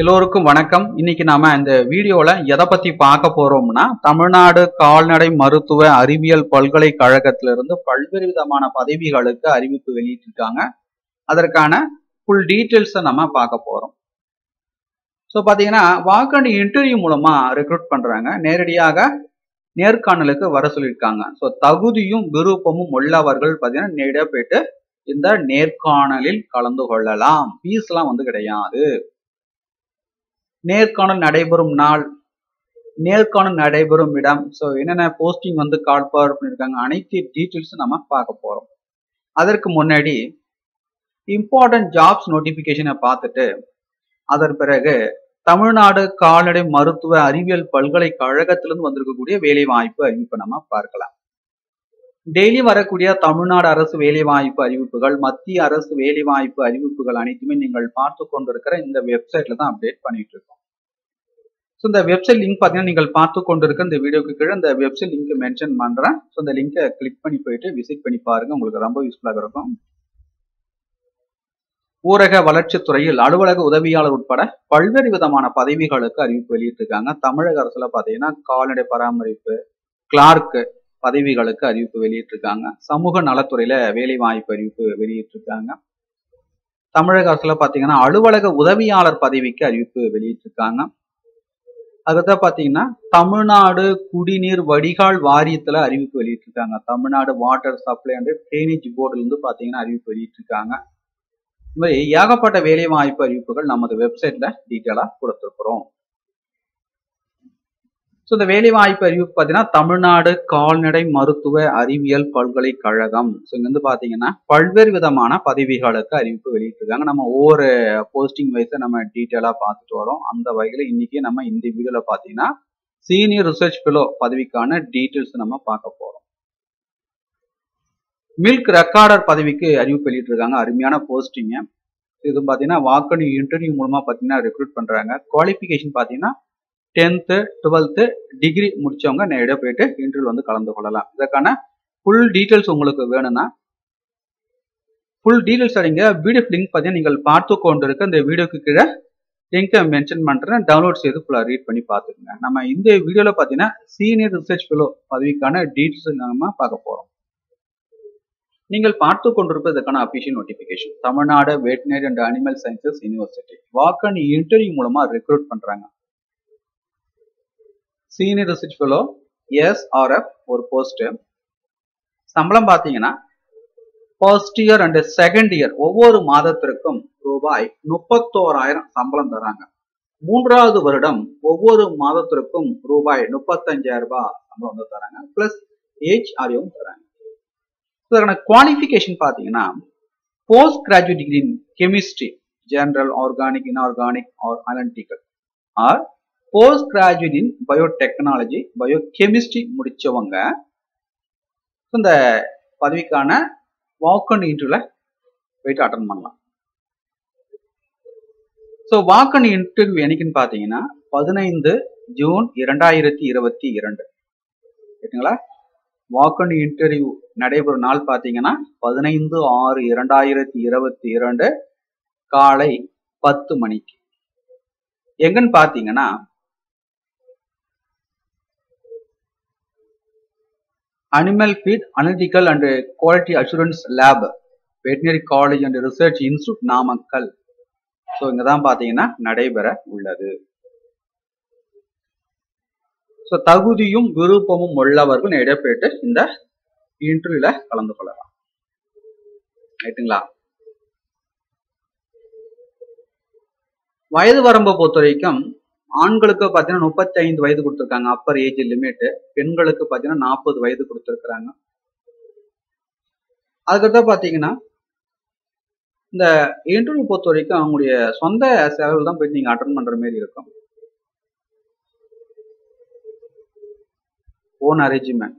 எல்லோருக்கும் வணக்கம் இன்னைக்கு நாம இந்த வீடியோல எதை பத்தி பார்க்க போறோம்னா தமிழ்நாடு கால்நடை மருத்துவ அறிவியல் பல்கலைக்கழகத்திலிருந்து பல்வேறு விதமான பதவிகளுக்கு அறிவிப்பு வெளியிட்டிருக்காங்க அதற்கான ஃபுல் டீட்டெயில்ஸை நம்ம பார்க்க போறோம் ஸோ பார்த்தீங்கன்னா வாக்கண்ட் இன்டர்வியூ மூலமா ரெக்ரூட் பண்றாங்க நேரடியாக நேர்காணலுக்கு வர சொல்லியிருக்காங்க ஸோ தகுதியும் விருப்பமும் உள்ளவர்கள் பார்த்தீங்கன்னா நேரடியாக போயிட்டு இந்த நேர்காணலில் கலந்து கொள்ளலாம் ஃபீஸ்லாம் வந்து கிடையாது நேர்காணல் நடைபெறும் நாள் நேர்காணல் நடைபெறும் இடம் ஸோ என்னென்ன போஸ்டிங் வந்து கால் ஃபார்வர்ட் பண்ணியிருக்காங்க அனைத்து டீட்டெயில்ஸும் நம்ம பார்க்க போகிறோம் அதற்கு முன்னாடி இம்பார்ட்டன்ட் ஜாப்ஸ் நோட்டிஃபிகேஷனை பார்த்துட்டு அதன் பிறகு தமிழ்நாடு கால்நடை மருத்துவ அறிவியல் பல்கலைக்கழகத்திலிருந்து வந்திருக்கக்கூடிய வேலை வாய்ப்பு அறிவிப்பை நம்ம பார்க்கலாம் டெய்லி வரக்கூடிய தமிழ்நாடு அரசு வேலைவாய்ப்பு அறிவிப்புகள் மத்திய அரசு வேலைவாய்ப்பு அறிவிப்புகள் அனைத்துமே நீங்கள் பார்த்து கொண்டிருக்கிற இந்த வெப்சைட்ல தான் அப்டேட் பண்ணிட்டு இருக்கோம் ஸோ இந்த வெப்சைட் லிங்க் பார்த்தீங்கன்னா நீங்கள் பார்த்து கொண்டிருக்க இந்த வீடியோக்கு கீழே இந்த வெப்சைட் லிங்க் மென்ஷன் பண்றேன் ஸோ இந்த லிங்கை கிளிக் பண்ணி போயிட்டு விசிட் பண்ணி பாருங்க உங்களுக்கு ரொம்ப யூஸ்ஃபுல்லாக இருக்கும் ஊரக வளர்ச்சித்துறையில் அலுவலக உதவியாளர் உட்பட பல்வேறு விதமான பதவிகளுக்கு அறிவிப்பு வெளியிட்டிருக்காங்க தமிழக அரசுல பார்த்தீங்கன்னா கால்நடை பராமரிப்பு கிளார்க்கு பதவிகளுக்கு அறிவிப்பு வெளியிட்டிருக்காங்க சமூக நலத்துறையில வேலை வாய்ப்பு அறிவிப்பு வெளியிட்டிருக்காங்க தமிழக அரசுல பாத்தீங்கன்னா அலுவலக உதவியாளர் பதவிக்கு அறிவிப்பு வெளியிட்டிருக்காங்க அதுதான் பாத்தீங்கன்னா தமிழ்நாடு குடிநீர் வடிகால் வாரியத்துல அறிவிப்பு வெளியிட்டிருக்காங்க Tamil Nadu water supply and drainage போர்டுல இருந்து பாத்தீங்கன்னா அறிவிப்பு வெளியிட்டிருக்காங்க இந்த மாதிரி ஏகப்பட்ட வேலை வாய்ப்பு அறிவிப்புகள் நமது வெப்சைட்ல டீட்டெயிலா கொடுத்துருக்குறோம் ஸோ இந்த வேலைவாய்ப்பு அறிவிப்பு பார்த்தீங்கன்னா தமிழ்நாடு கால்நடை மருத்துவ அறிவியல் பல்கலைக்கழகம் ஸோ இங்க வந்து பார்த்தீங்கன்னா பல்வேறு விதமான பதவிகளுக்கு அறிவிப்பு வெளியிட்டிருக்காங்க நம்ம ஒவ்வொரு போஸ்டிங் வைஸை நம்ம டீட்டெயிலாக பார்த்துட்டு வரோம் அந்த வகையில் இன்னைக்கு நம்ம இந்த வீடியோவில் பார்த்தீங்கன்னா சீனியர் ரிசர்ச் ஃபெலோ பதவிக்கான டீட்டெயில்ஸ் நம்ம பார்க்க போகிறோம் மில்க் ரெக்கார்டர் பதவிக்கு அறிவிப்பு வெளியிட்டிருக்காங்க அருமையான போஸ்டிங்க இது பார்த்தீங்கன்னா வாக்கணி இன்டர்வியூ மூலமாக பார்த்தீங்கன்னா ரெக்ரூட் பண்ணுறாங்க குவாலிஃபிகேஷன் பார்த்தீங்கன்னா டென்த்து டுவெல்த்து டிகிரி முடிச்சவங்க நேரடியாக போயிட்டு இன்டர்வியூ வந்து கலந்து கொள்ளலாம் இதற்கான ஃபுல் டீட்டெயில்ஸ் உங்களுக்கு வேணும்னா ஃபுல் டீட்டெயில்ஸ் அடிங்க பிடிஎஃப் லிங்க் பார்த்தீங்கன்னா நீங்கள் பார்த்து கொண்டு இருக்க இந்த வீடியோக்கு கீழே லிங்கை மென்ஷன் பண்ணுறேன் டவுன்லோட் செய்து ஃபுல்லாக ரீட் பண்ணி பார்த்துக்குங்க நம்ம இந்த வீடியோவில் பார்த்தீங்கன்னா சீனியர் ரிசர்ச் ஃபெலோ பதவிக்கான டீட்டெயில்ஸ் நம்ம பார்க்க போகிறோம் நீங்கள் பார்த்து கொண்டிருப்பது இதற்கான official notification Tamil Nadu veterinary and animal sciences university walk in interview மூலமா ரெக்ரூட் பண்றாங்க சீனியர் ரிசர்ச் ஃபெலோ எஸ்ஆர்எஃப் ஒரு போஸ்ட் சம்பளம் பார்த்தீங்கன்னா first year and second year ஒவ்வொரு மாதத்திற்கும் ரூபாய் முப்பத்தோராயிரம் சம்பளம் தராங்க மூன்றாவது வருடம் ஒவ்வொரு மாதத்திற்கும் ரூபாய் முப்பத்தஞ்சாயிரம் ரூபாய் சம்பளம் வந்து தராங்க பிளஸ் ஏஜ் ஆரியும் தராங்க இதற்கான குவாலிஃபிகேஷன் பார்த்தீங்கன்னா post graduate degree in chemistry general organic inorganic or analytical or post graduate in biotechnology bio chemistry முடிச்சவங்க இந்த பதவிக்கான வாக்கன் இன்டர்வியூல போயிட்டு அட்டன் பண்ணலாம் ஸோ வாக்கன் இன்டர்வியூ என்னைக்குன்னு பார்த்தீங்கன்னா பதினைந்து ஜூன் இரண்டாயிரத்தி இருபத்தி இரண்டு ஓகேங்களா வாக்கன் இன்டர்வியூ நடைபெறும் நாள் பார்த்தீங்கன்னா பதினைந்து ஆறு இரண்டாயிரத்தி இருபத்தி இரண்டு காலை பத்து மணிக்கு எங்கன்னு பார்த்தீங்கன்னா animal feed analytical and quality assurance lab veterinary college and research institute Namakkal so இங்கே தான் பார்த்தீங்கன்னா நடைபெற உள்ளது ஸோ தகுதியும் விருப்பமும் உள்ளவர்கள் நேரடியாக போயிட்டு இந்த இன்டர்வியூல கலந்து கொள்ளலாம் ரைட்டுங்களா வயது வரம்பை பொறுத்த வரைக்கும் ஆண்களுக்கு பார்த்தீங்கன்னா முப்பத்தி ஐந்து வயது கொடுத்துருக்காங்க அப்பர் ஏஜ் லிமிட் பெண்களுக்கு பார்த்தீங்கன்னா நாற்பது வயது கொடுத்துருக்குறாங்க அதுக்கடுத்து பார்த்தீங்கன்னா இந்த இன்டர்வியூ பொறுத்த வரைக்கும் அவங்களுடைய சொந்த செலவில் தான் போயிட்டு நீங்கள் அட்டன் பண்ணுற மாதிரி இருக்கும் ஓன் அரேஞ்ச்மெண்ட்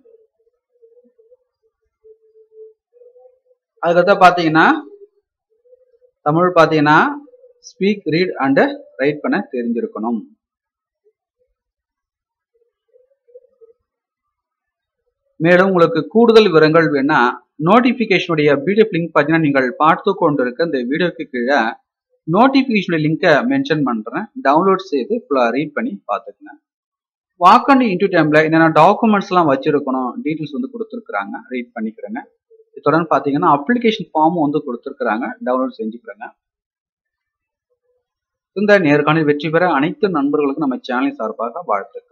அதுக்கடுத்து பார்த்தீங்கன்னா தமிழ் பார்த்தீங்கன்னா ஸ்பீக் ரீட் அண்ட் ரைட் பண்ண தெரிஞ்சிருக்கணும் மேலும் உங்களுக்கு கூடுதல் விவரங்கள் வேணா நோட்டிபிகேஷனுடைய பிடிஎஃப் லிங்க் பார்த்தீங்கன்னா நீங்கள் பார்த்து கொண்டிருக்க இந்த வீடியோக்கு கீழே நோட்டிபிகேஷன் லிங்கை மென்ஷன் பண்றேன் டவுன்லோட் செய்து ஃபுல்லா ரீட் பண்ணி பார்த்துக்கங்க வாக்கண்ட் இன்டூ டைம்ல என்னென்ன டாக்குமெண்ட்ஸ் எல்லாம் வச்சிருக்கணும் டீட்டெயில்ஸ் வந்து கொடுத்துருக்காங்க ரீட் பண்ணிக்கிறேங்க தொடர்ந்து பார்த்தீங்கன்னா அப்ளிகேஷன் ஃபார்மும் வந்து கொடுத்துருக்காங்க டவுன்லோட் செஞ்சுக்கிறேங்க இந்த நேர்காணல் வெற்றி பெற அனைத்து நண்பர்களுக்கும் நம்ம சேனல் சார்பாக வாழ்த்துக்கள்